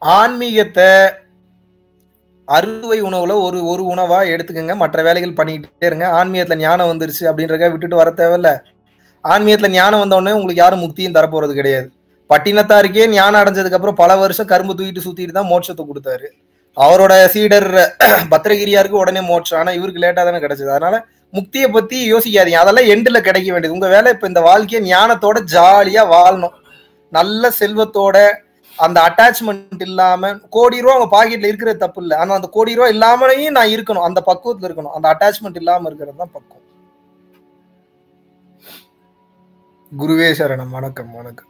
ஆன்மீகத்தை அறுவை உணவுல ஒரு ஒரு உணவா எடுத்துக்கங்க மற்ற வேலைகள் பண்ணிக்கிட்டே இருங்க ஆன்மீகத்துல ஞானம் வந்துருச்சு அப்படின்றத விட்டுட்டு வர தேவையில்ல ஆன்மீகத்துல ஞானம் வந்த உடனே உங்களுக்கு யாரும் முக்தியும் தரப்போறது கிடையாது பட்டினத்தாருக்கே ஞானம் அடைஞ்சதுக்கு அப்புறம் பல வருஷம் கரும்பு தூக்கிட்டு சுத்திட்டு தான் மோட்சத்தை கொடுத்தாரு அவரோட சீடர் பத்திரகிரியாருக்கு உடனே மோட்சம் ஆனா இவருக்கு லேட்டா தானே கிடைச்சது அதனால முக்தியை பத்தி யோசிக்காதீங்க அதெல்லாம் எண்டுல கிடைக்க வேண்டியது உங்க வேலை இப்ப இந்த வாழ்க்கையை ஞானத்தோட ஜாலியா வாழணும் நல்ல செல்வத்தோட அந்த அட்டாச்மெண்ட் இல்லாம கோடி ரூபா உங்க பாக்கெட்ல இருக்கிறது தப்பு இல்லை ஆனா அந்த கோடி ரூபா இல்லாமலையும் நான் இருக்கணும் அந்த பக்குவத்துல இருக்கணும் அந்த அட்டாச்மெண்ட் இல்லாம இருக்கிறது தான் பக்குவம் குருவே சரணம் வணக்கம் வணக்கம்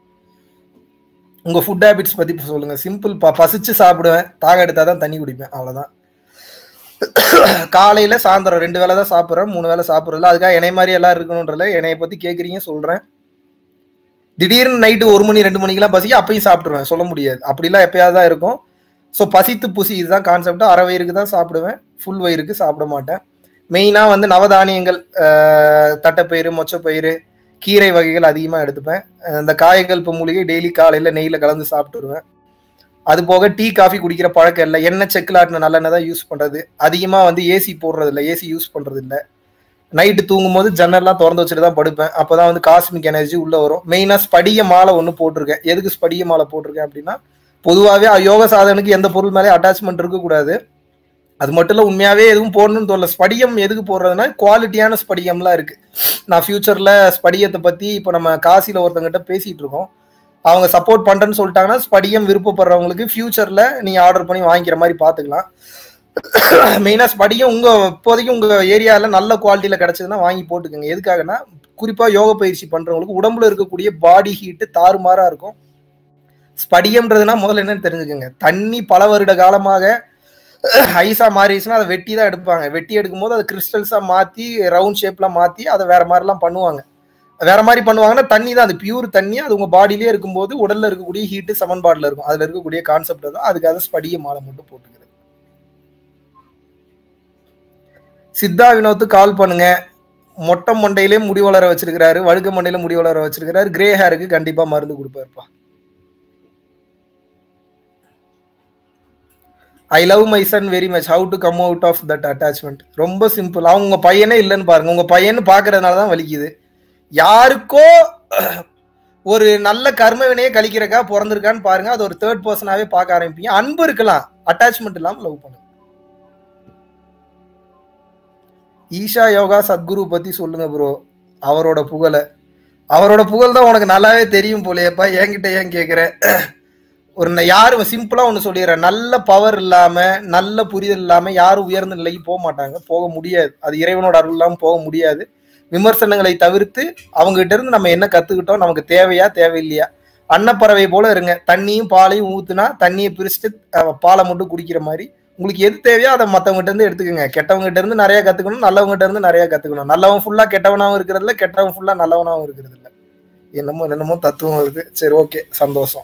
உங்க ஃபுட் ஹேபிட்ஸ் பத்தி சொல்லுங்க சிம்பிள் பசிச்சு சாப்பிடுவேன் தாக எடுத்தாதான் தண்ணி குடிப்பேன் அவ்வளவுதான் காலையில சாயந்தரம் ரெண்டு வேளை தான் சாப்பிட்றேன் மூணு வேளை சாப்பிட்றதுல அதுக்காக என்னை மாதிரி எல்லாம் இருக்கணும்ன்றல என்னைய பத்தி கேக்குறீங்க சொல்றேன் திடீர்னு நைட்டு ஒரு மணி ரெண்டு மணிக்கெல்லாம் பசிக்க அப்பயும் சாப்பிட்டுருவேன் சொல்ல முடியாது அப்படிலாம் எப்பயாவது தான் இருக்கும் ஸோ பசித்து புசி இதுதான் கான்செப்ட் அரை வயிறுக்கு தான் சாப்பிடுவேன் ஃபுல் வயிறுக்கு சாப்பிட மாட்டேன் மெயினாக வந்து நவதானியங்கள் ஆஹ், தட்டைப்பயிறு மொச்சப்பயிறு கீரை வகைகள் அதிகமாக எடுத்துப்பேன் அஹ் இந்த காயங்கள் இப்போ மூலிகை டெய்லி காலையில் நெய்யில் கலந்து சாப்பிட்டுருவேன் அது போக டீ காஃபி குடிக்கிற பழக்கம் இல்லை எண்ணெய் செக்கில் ஆட்டின நல்லெண்ணெய் தான் யூஸ் பண்ணுறது அதிகமாக வந்து ஏசி போடுறது இல்லை ஏசி யூஸ் பண்ணுறது இல்லை நைட்டு தூங்கும் போது ஜன்னல்லாம் திறந்து வச்சுட்டு தான் படுப்பேன் அப்பதான் வந்து காஸ்மிக் எனர்ஜி உள்ள வரும் மெயினா ஸ்படிக மாலை ஒன்று போட்டிருக்கேன் எதுக்கு ஸ்படிக மாலை போட்டிருக்கேன் அப்படின்னா பொதுவாகவே யோக சாதனுக்கு எந்த பொருள் மேலே அட்டாச்மெண்ட் இருக்கக்கூடாது அது மட்டும் இல்ல உண்மையாவே எதுவும் போடணும்னு தோணல ஸ்படிகம் எதுக்கு போடுறதுன்னா குவாலிட்டியான ஸ்படிகம்லாம் இருக்கு நான் ஃபியூச்சர்ல ஸ்படிகத்தை பத்தி இப்போ நம்ம காசில ஒருத்தங்கிட்ட பேசிட்டு இருக்கோம் அவங்க சப்போர்ட் பண்றேன்னு சொல்லிட்டாங்கன்னா ஸ்படிகம் விருப்பப்படுறவங்களுக்கு ஃபியூச்சர்ல நீங்க ஆர்டர் பண்ணி வாங்கிக்கிற மாதிரி பாத்துக்கலாம் மெயினா ஸ்படிகம் உங்க இப்போதைக்கு உங்க ஏரியால நல்ல குவாலிட்டியில கிடைச்சதுன்னா வாங்கி போட்டுக்கோங்க எதுக்காகனா குறிப்பா யோக பயிற்சி பண்றவங்களுக்கு உடம்புல இருக்கக்கூடிய பாடி ஹீட்டு தாறுமாறா இருக்கும் ஸ்படிகம்ன்றதுனா முதல்ல என்னன்னு தெரிஞ்சுக்கோங்க தண்ணி பல வருட காலமாக ஐஸா மாறிடுச்சுன்னா அதை வெட்டி தான் எடுப்பாங்க வெட்டி எடுக்கும் போது அதை கிறிஸ்டல்ஸா மாத்தி ரவுண்ட் ஷேப்ல மாத்தி அதை வேற மாதிரிலாம் பண்ணுவாங்க வேற மாதிரி பண்ணுவாங்கன்னா தண்ணி தான் அது பியூர் தண்ணி அது உங்க பாடியிலே இருக்கும்போது உடல்ல இருக்கக்கூடிய ஹீட்டு சமன்பாடுல இருக்கும் அதுல இருக்கக்கூடிய கான்செப்ட் தான் அதுக்காக ஸ்படிக மாலை மட்டும் போட்டுக்கிறது சித்தா வினோத்து கால் பண்ணுங்க மொட்டை மண்டையிலே முடி வளர வச்சிருக்கிறாரு வழுக்க மண்டையில முடி வளர வச்சிருக்கிறாரு கிரே ஹேருக்கு கண்டிப்பா மருந்து கொடுப்பாருப்பா I love my son very much how to come out of that attachment ரொம்ப சிம்பிள் அவங்க உங்க பையனே இல்லைன்னு பாருங்க உங்க பையன் பாக்குறதுனால தான் வலிக்குது யாருக்கோ ஒரு நல்ல கர்ம வினையை கழிக்கிறக்கா பிறந்திருக்கான்னு பாருங்க அது ஒரு தேர்ட் பர்சனாவே பார்க்க ஆரம்பிப்பீங்க அன்பு இருக்கலாம் அட்டாச்மெண்ட் இல்லாம லவ் பண்ணுங்க ஈஷா யோகா சத்குரு பத்தி சொல்லுங்க ப்ரோ அவரோட புகழை அவரோட புகழ் தான் உனக்கு நல்லாவே தெரியும் போலேயப்பா என்கிட்ட ஏன் கேக்குற ஒரு ந- யாரும் சிம்பிளா ஒண்ணு சொல்லிடுறேன் நல்ல பவர் இல்லாம நல்ல புரிதல் இல்லாம யாரும் உயர்ந்த நிலைக்கு போக மாட்டாங்க போக முடியாது அது இறைவனோட அருள் இல்லாம போக முடியாது விமர்சனங்களை தவிர்த்து அவங்க கிட்ட இருந்து நம்ம என்ன கத்துக்கிட்டோம் நமக்கு தேவையா தேவையில்லையா அன்னப்பறவை போல இருங்க தண்ணியும் பாலையும் ஊத்துனா தண்ணியை பிரிச்சுட்டு அஹ், பாலை மட்டும் குடிக்கிற மாதிரி உங்களுக்கு எது தேவையோ அதை மத்தவங்க கிட்ட இருந்து எடுத்துக்கோங்க கெட்டவங்க கிட்ட இருந்து நிறைய கத்துக்கணும் நல்லவங்க கிட்ட இருந்து நிறைய கத்துக்கணும் நல்லவன் ஃபுல்லா கெட்டவனாவும் இருக்கிறது இல்ல கெட்டவன் ஃபுல்லா நல்லவனாவும் இருக்கிறது இல்ல என்னமோ என்னமோ தத்துவம் வருது சரி ஓகே சந்தோஷம்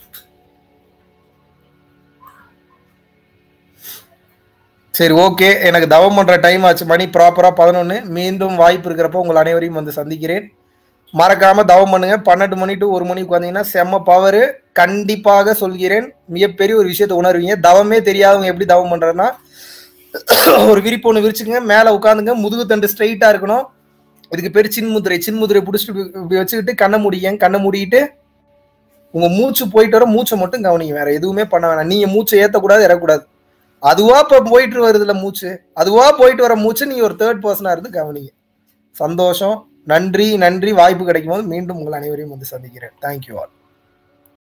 சரி ஓகே எனக்கு தவம் பண்ற டைம் ஆச்சு மணி ப்ராப்பரா பதினொன்னு மீண்டும் வாய்ப்பு இருக்கிறப்ப உங்கள் அனைவரையும் வந்து சந்திக்கிறேன் மறக்காம தவம் பண்ணுங்க பன்னெண்டு மணி டு ஒரு மணிக்கு வந்தீங்கன்னா செம்ம பவர் கண்டிப்பாக சொல்கிறேன் மிகப்பெரிய ஒரு விஷயத்தை உணர்வீங்க தவமே தெரியாதவங்க எப்படி தவம் பண்றதுன்னா ஒரு விரிப்பு ஒன்று விரிச்சுங்க மேலே உட்காந்துங்க முதுகு தண்டு ஸ்ட்ரைட்டா இருக்கணும் இதுக்கு பேர் சின்முதிரை சின்முதிரை பிடிச்சிட்டு இப்படி- இப்படி வச்சுக்கிட்டு கண்ணை முடிங்க கண்ணை மூடிட்டு உங்க மூச்சு போயிட்டு வர மூச்சை மட்டும் கவனிங்க வேற எதுவுமே பண்ண வேணாம் நீங்க மூச்சை ஏத்தக்கூடாது இறக்கூடாது அதுவா இப்ப போயிட்டு வருதுல மூச்சு அதுவா போயிட்டு வர மூச்சு நீங்க ஒரு தேர்ட் பர்சனா இருந்து கவனிங்க சந்தோஷம் நன்றி நன்றி வாய்ப்பு கிடைக்கும் போது மீண்டும் உங்கள் அனைவரையும் வந்து சந்திக்கிறேன் தேங்க்யூ ஆல்